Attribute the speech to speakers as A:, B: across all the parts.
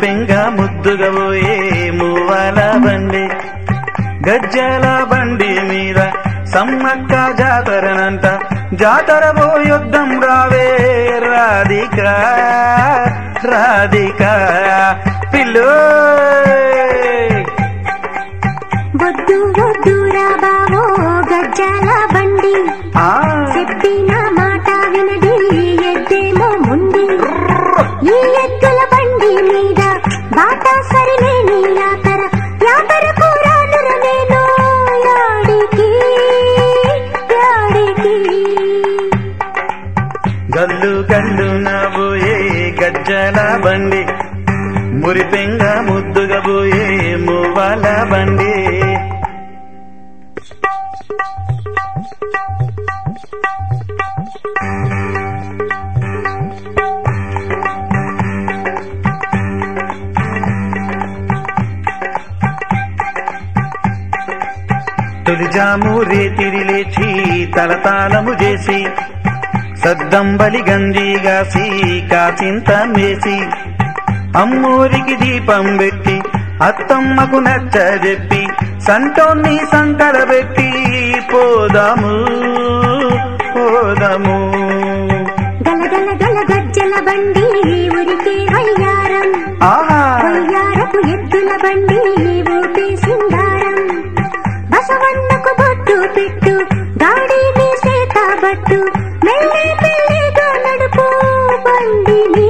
A: మురిపెంగ ముద్దుగా పోయే మూవాల బండి గజ్జల బండి మీద సమ్మక్క జాతరనంట జాతర పోయొద్దం రావే రాధిక రాధిక పిల్లో
B: వద్దు వద్దురా బావో గజ్జాల బండి
A: ఆ
B: చెప్పిన మాట వినది ఎద్దేమో ముంది ఈ ఎద్దుల బండి మీద బాట సరిలేని యాతర యాతర కూరానుర నేను యాడికి యాడికి
A: గల్లు గల్లు నవ్వుయే గజ్జల బండి మురిపెంగ ముద్దుగా పోయే మూవాల బండి తొలిజాము రేతిరి లేచి తలతాళము చేసి సద్దంబలి గంజిగాసి కాసింత మేసి అమ్మూరికి దీపం పెట్టి అత్తమ్మకు నచ్చ చెప్పి సంటోన్ని సంకర పెట్టి పోదాము పోదాము
B: గలగల గల గజ్జల బండి ఉరికే వయ్యారం
A: ఆహా
B: వయ్యారపు ఎద్దుల బండి ఊపే సింగారం బసవన్నకు బొట్టు పెట్టు గాడిని సేత బట్టు మెల్లి పెళ్లిగా నడుపు బండిని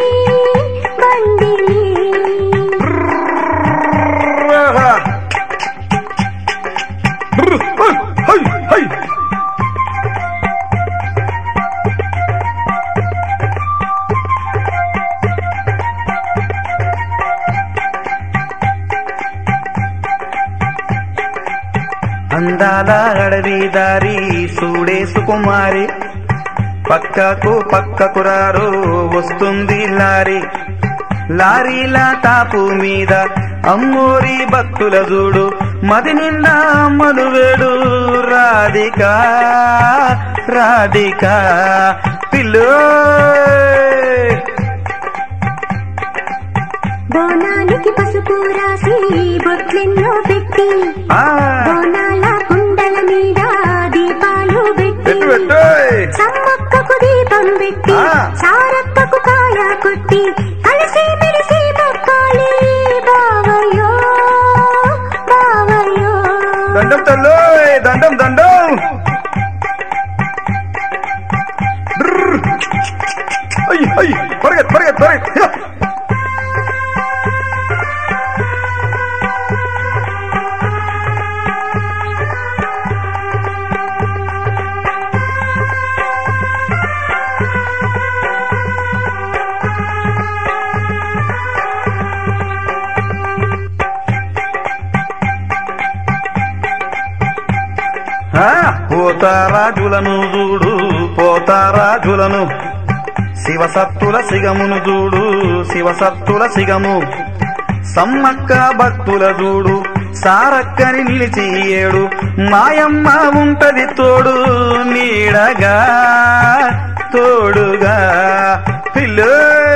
B: బండిని
A: ఆహా. హై, హై. అందాల అడవి దారి సూడే సుకుమారి పక్కకు పక్కకు రారు వస్తుంది లారీ లారీల తాపు మీద అమ్మోరి భక్తుల చూడు మది నిండా అమ్మలు వేడు రాధిక రాధిక పిల్లో
B: బోనానికి పసుపు రాసి బొట్లెన్నో పెట్టి
A: ఆ,
B: బోనాల కుండల మీద దీపాలు
A: పెట్టు
B: పెట్టి
A: పెట్టు
B: సమ్మక్కకు దీపం పెట్టి
A: ఆ.
B: సారక్కకు కాయ కొట్టి కలిసి మెలిసి మొక్కాలి బావయ్యో బావయ్యో
A: దండం తల్లు దండం దండం బ్రర్. అయ్ అయ్ పరిగెత్ పరిగెత్ పరిగెత్ ఆ, పోతారాజులను చూడు పోతారాజులను శివసత్తుల సిగమును చూడు శివసత్తుల సిగము సమ్మక్క భక్తుల చూడు సారక్కని నిలిచి ఏడు మాయమ్మ ఉంటది తోడు నీడగా తోడుగా పిల్లో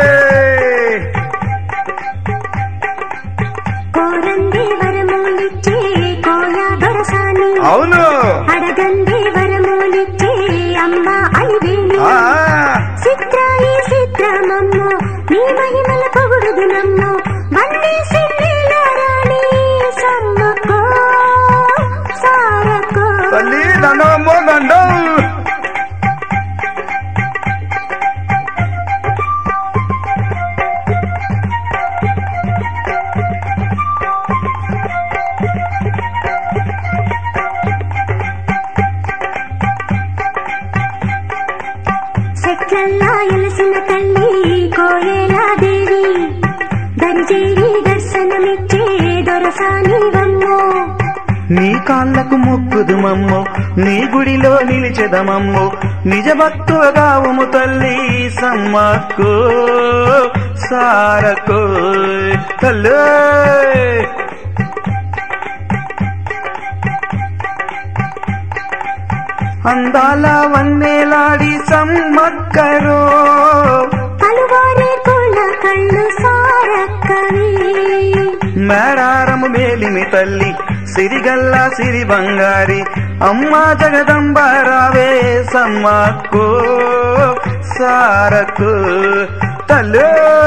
B: కోరందే వరములిచ్చే కోయా దొరసాని
A: అవును
B: అడగందే వరములిచ్చే అమ్మ అలివేణి
A: ఆ
B: చిత్రాయి చిత్రమమ్మో నీ మహిమల పొగుడుదు నమ్మో వందే సిల్లీల రాణి సమ్మకో సారకో
A: తల్లి దండమో దండం
B: చెట్లల్లా ఎలసిన తల్లి కోయేలా దేవి దరిజేరి దర్శనమిచ్చే దొరసాని వమ్మో
A: నీ కాళ్ళకు మొక్కుదు మమ్మో నీ గుడిలో నిలిచెదమమ్మో నిజ భక్తుగావుము తల్లి సమ్మక్కో సారకో తల్లి అందాల వన్నేలాడి సమ్మక్కరో
B: పలువారే కుల కళ్ళు సారక్కరో
A: మేడారము మేలిమి తల్లి సిరిగల్ల సిరి బంగారి అమ్మా జగదంబ రావే సమ్మక్కో సారకు తల్లి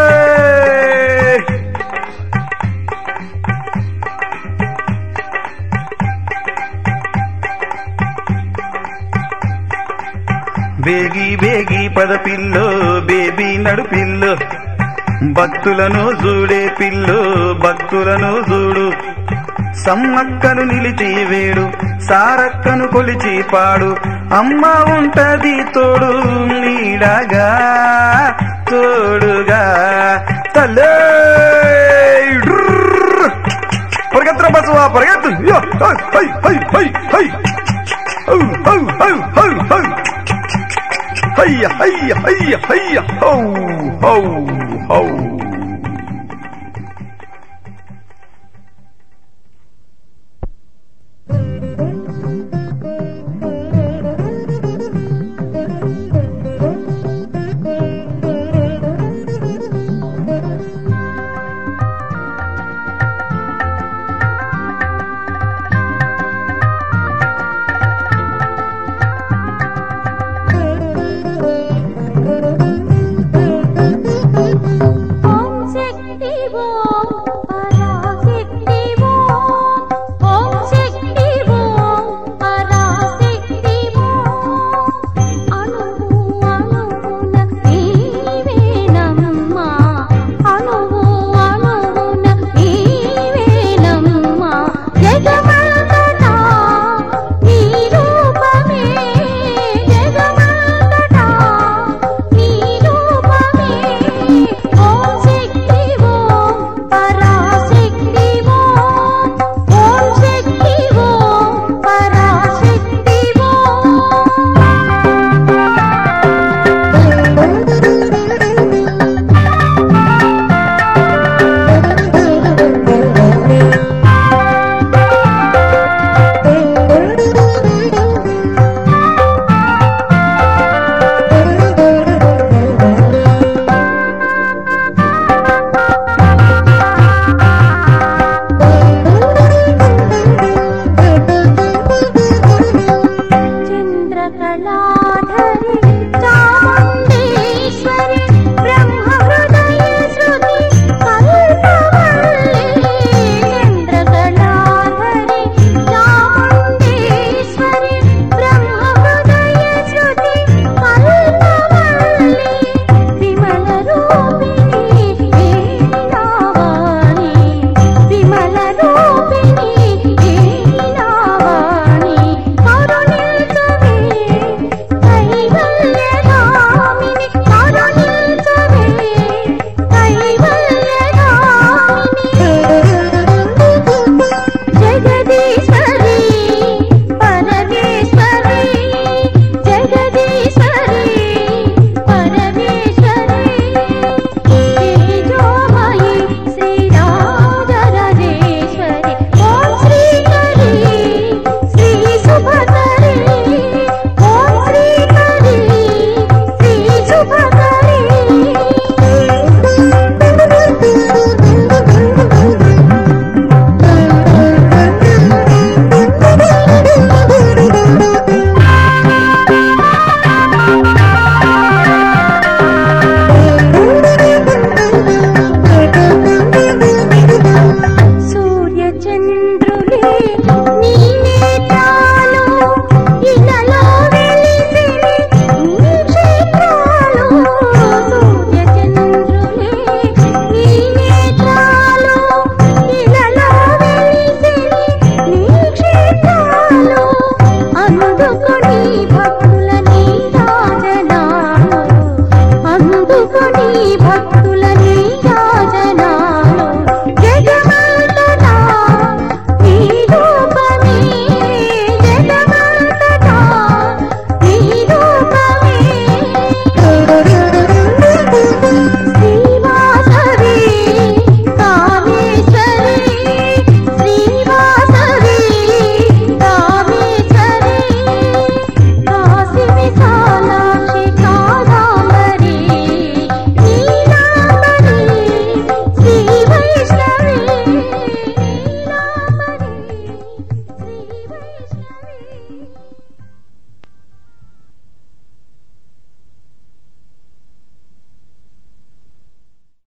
A: బేగి బేగి పద పిల్లో బేబీ నడు పిల్లో భక్తులను చూడే పిల్లు భక్తులను చూడు సమ్మక్కను నిలిచి వేడు సారక్కను కొలిచి పాడు అమ్మ ఉంటది తోడు నీడగా తోడుగా తల్లే పరిగెత్తరా బసవా పరిగెత్తు యో, హై, హై, హై, హై, హై. హౌ, హౌ, హౌ, హౌ, హౌ. హయ్య హయ్య హయ్య హయ్య హౌ హౌ హౌ